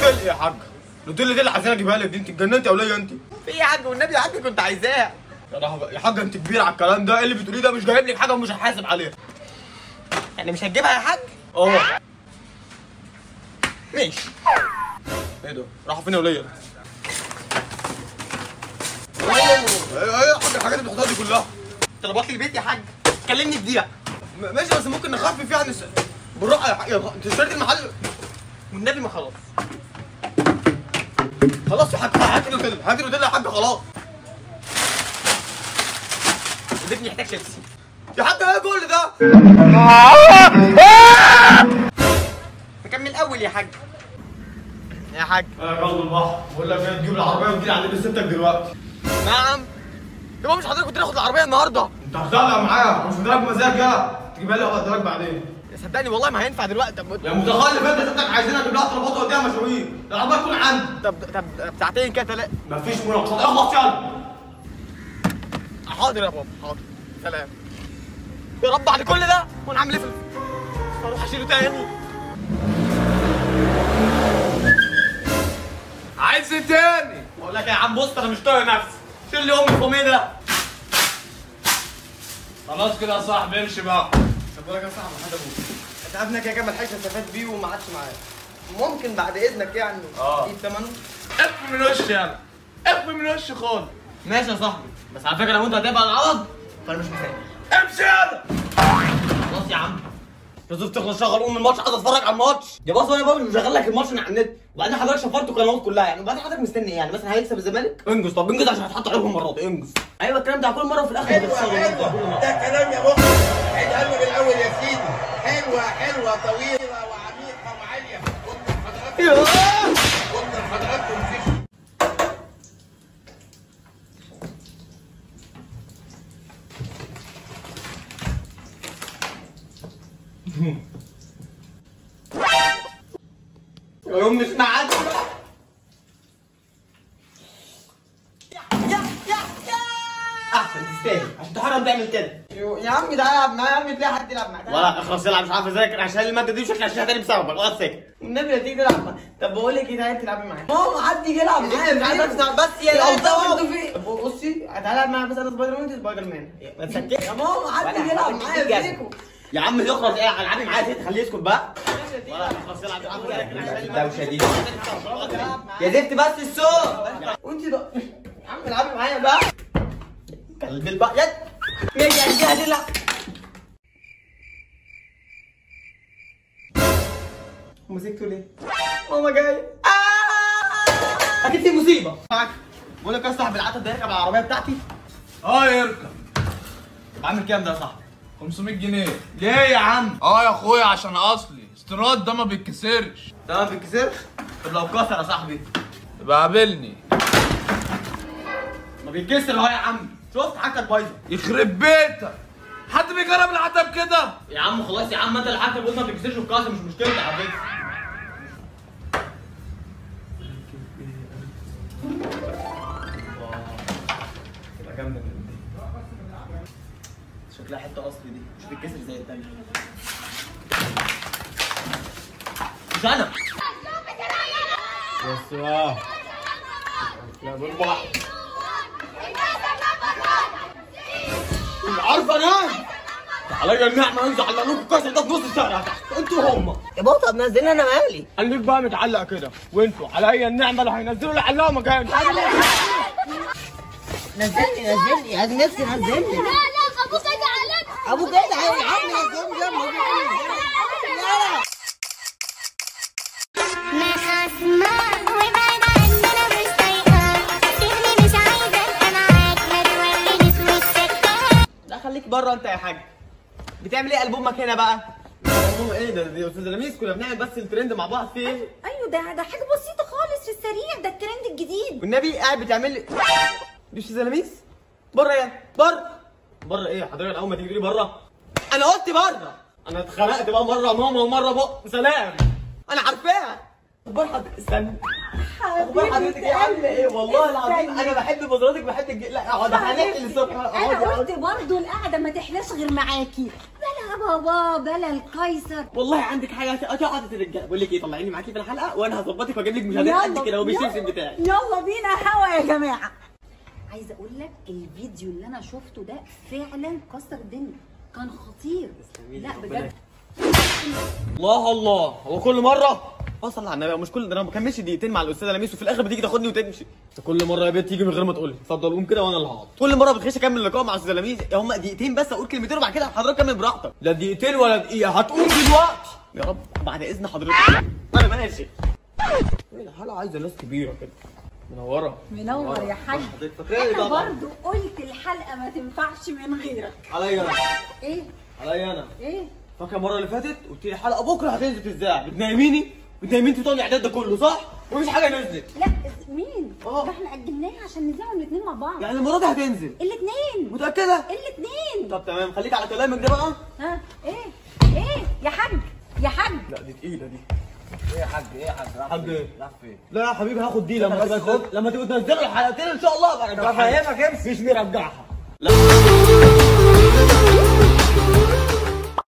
نوتيلا يا حاج نوتيلا دي اللي عايزين اجيبها لك دي انت اتجننتي يا وليه انت في ايه يا حاج والنبي يا حاج كنت عايزاها يا رحمة يا حاج انت كبير على الكلام ده ايه اللي بتقوليه ده مش جايب لك حاجه ومش هحاسب عليها يعني مش هتجيبها يا حاج اه ماشي ايه ده راحوا فين يا وليه ايه ايه يا حاج الحاجات اللي بتحطها دي كلها طلبات لي البيت يا حاج كلمني في دقيقه م- ماشي بس ممكن نخفف فيها عن الس... بالراحه يا حاج يا- انت اشتريت المحل والنبي ما خلاص خلاص يا حاج هات نوتيلا هات نوتيلا يا حاج خلاص البيت محتاج شيبسي يا حاج ايه كل ده نكمل الاول يا حاج يا حاج يا قلب البحر بقول لك ايه تجيب العربيه وتجي عند بيت ستك دلوقتي نعم يبقى مش حضرتك كنت تاخد العربيه النهارده انت هتطلع معايا مش مدرك مزاج يا تجيبها لي واديها لك بعدين صدقني والله ما هينفع دلوقتي طب يا متخلف انت ستك عايزين اجيب لها طلبات واديها مشاوير العربيه تكون عندي طب طب طب ساعتين كده تلاقي مفيش مناقصات اخلص يلا حاضر يا بابا حاضر سلام يا رب بعد كل ده وانا عامل ايه في اروح اشيله تاني عايز ايه تاني بقول لك يا عم بص انا مش طايق نفسي شيل لي امي فوميه ده خلاص كده يا صاحبي امشي بقى طب بقول لك يا صاحبي حد ابوك انت عارف انك يا جمال حاجه استفاد بيه وما عادش معايا ممكن بعد اذنك يعني اه. تجيب ثمنه اقفل من وشي يلا اقفل من وشي خالص ماشي يا صاحبي بس على فكره لو انت هتبقى العوض فانا مش مسامح امشي يلا خلاص يا عم لازم تخلص شغل ام الماتش عايز اتفرج على الماتش يا باص انا بقى مشغل لك الماتش من على النت وبعدين حضرتك شفرت القنوات كلها يعني وبعدين حضرتك مستني ايه يعني مثلا هيكسب الزمالك انجز طب انجز عشان هتحط عليهم مرات انجز ايوه الكلام ده كل مره وفي الاخر حلوة بتشتغل انت كل حلوة مرة. ده كلام يا مخرج عيدها لنا من الأول يا سيدي حلوة حلوة طويلة وعميقة وعالية وانتم حضراتكم وانتم حضراتكم في يوم مش معاك احسن تستاهل عشان تحرم تعمل كده يا عم ده العب معايا يا عم تلاقي حد يلعب معاك ولا اخلص العب مش عارف اذاكر عشان الماده دي وشكلي عشان تاني بسببك ولا ساكت النبي لا تيجي تلعب معايا طب بقول لك ايه تعالى تلعبي معايا ماما حد يجي يلعب معايا مش عايز اسمع بس يا لا بصي تعالى العب معايا بس انا سبايدر مان انت سبايدر مان ما تسكتش يا ماما حد يجي يلعب معايا فيكم يا عم يخرج ايه العبي معايا زيت خليه يسكت بقى ولا خلاص العب الدوشه دي يا زفت بس الصوت وانت ده يا عم العبي معايا بقى قلب البقى يد ماشي يا جهاز لا مسكته ليه؟ ماما جاية آه! اكيد في مصيبة بقول لك يا صاحبي العتب ده يركب على العربية بتاعتي اه يركب طب عامل كام ده يا صاحبي؟ 500 جنيه ليه يا عم؟ اه يا اخويا عشان اصلي استيراد ده ما بيتكسرش ده ما بيتكسرش؟ طب لو اتكسر يا صاحبي يبقى قابلني ما بيتكسر اهو يا عم شفت حاجتك بايظة يخرب بيتك حد بيجرب العتب كده يا عم خلاص يا عم انت اللي حاجتك قلت ما بيتكسرش واتكسر مش مشكلتي على فكرة تبقى جامدة من دي شكلها حتة أصلي دي مش بتتكسر زي التانية مش أنا بس بقى يا بالبحر مش عارف انام عليا النعمة انزل على لكم الكسر ده في نص الشارع تحت انتوا هما يا بابا طب نزلنا انا مالي خليك بقى متعلق كده وانتوا عليا النعمة اللي هينزلوا اللي علقوا مكاني نزلني نزلني يا نفسي نزلني لا لا ابوك زعلان ابوك ايه ده يا عم نزلني يا ابوك لا ما خصمك وابعد عني انا مش طايقاك سيبني مش عايزه ابقى معاك ما تورينيش وشك لا خليك بره انت يا حاج بتعمل ايه قلب امك هنا بقى؟ قلب ايه ده دي استاذ لميس كنا بنعمل بس الترند مع بعض في ايه؟ ايوه ده ده حاجه بسيطه خالص في السريع ده الترند الجديد والنبي قاعد بتعمل لي دي استاذ لميس بره يا بره بره ايه حضرتك اول ما تيجي لي بره انا قلت بره انا اتخنقت بقى مره ماما ومره بق سلام انا عارفاها طب بره حضرتك استنى اخبار حضرتك ايه عامله ايه والله العظيم انا بحب بذراتك بحب الج... لا اقعد هنحكي للصبح انا اقعدي قلت اقعدي برضه القعده ما تحلاش غير معاكي بلا بابا بلا القيصر والله عندك حاجه هتقعد الرجاله بقول لك ايه طلعيني معاكي في الحلقه وانا هظبطك واجيب لك مشاهدات قد كده وبالشمس يلا- بتاعي يلا بينا هوا يا جماعه عايزه اقول لك الفيديو اللي انا شفته ده فعلا كسر الدنيا كان خطير لا بجد الله الله هو كل مره اصلا على النبي مش كل ده انا ما بكملش دقيقتين مع الاستاذه لميس وفي الاخر بتيجي تاخدني وتمشي انت كل مره يا بنت تيجي من غير ما تقول لي اتفضل قوم كده وانا اللي هقعد كل مره بتخش اكمل اللقاء مع الاستاذه لميس هم دقيقتين بس اقول كلمتين وبعد كده حضرتك كمل براحتك لا دقيقتين ولا دقيقه هتقوم دلوقتي يا رب بعد اذن حضرتك انا ماشي ايه الحلقه عايزه ناس كبيره كده منوره منور يا حاج حضرتك فاكراني انا طبعا برضو قلت الحلقه ما تنفعش من غيرك عليا انا ايه عليا انا ايه فاكر المره اللي فاتت قلت لي حلقه بكره هتنزل تذاع بتنيميني بتنيمين في طول الاعداد ده كله صح ومفيش حاجه نزلت لا مين اه. ده احنا اجلناها عشان نذاعوا الاثنين مع بعض يعني المره دي هتنزل الاثنين متاكده الاثنين طب تمام خليك على كلامك ده بقى ها ايه ايه يا حاج يا حاج لا دي تقيله دي ايه يا حاج ايه يا حاج راح حاج فين؟ ايه؟ راح فين؟ لا يا حبيبي هاخد دي لما بس تبقى خد. لما تبقى تنزلوا الحلقتين ان شاء الله ابقى ارجعها بفهمك امسك مش مرجعها لا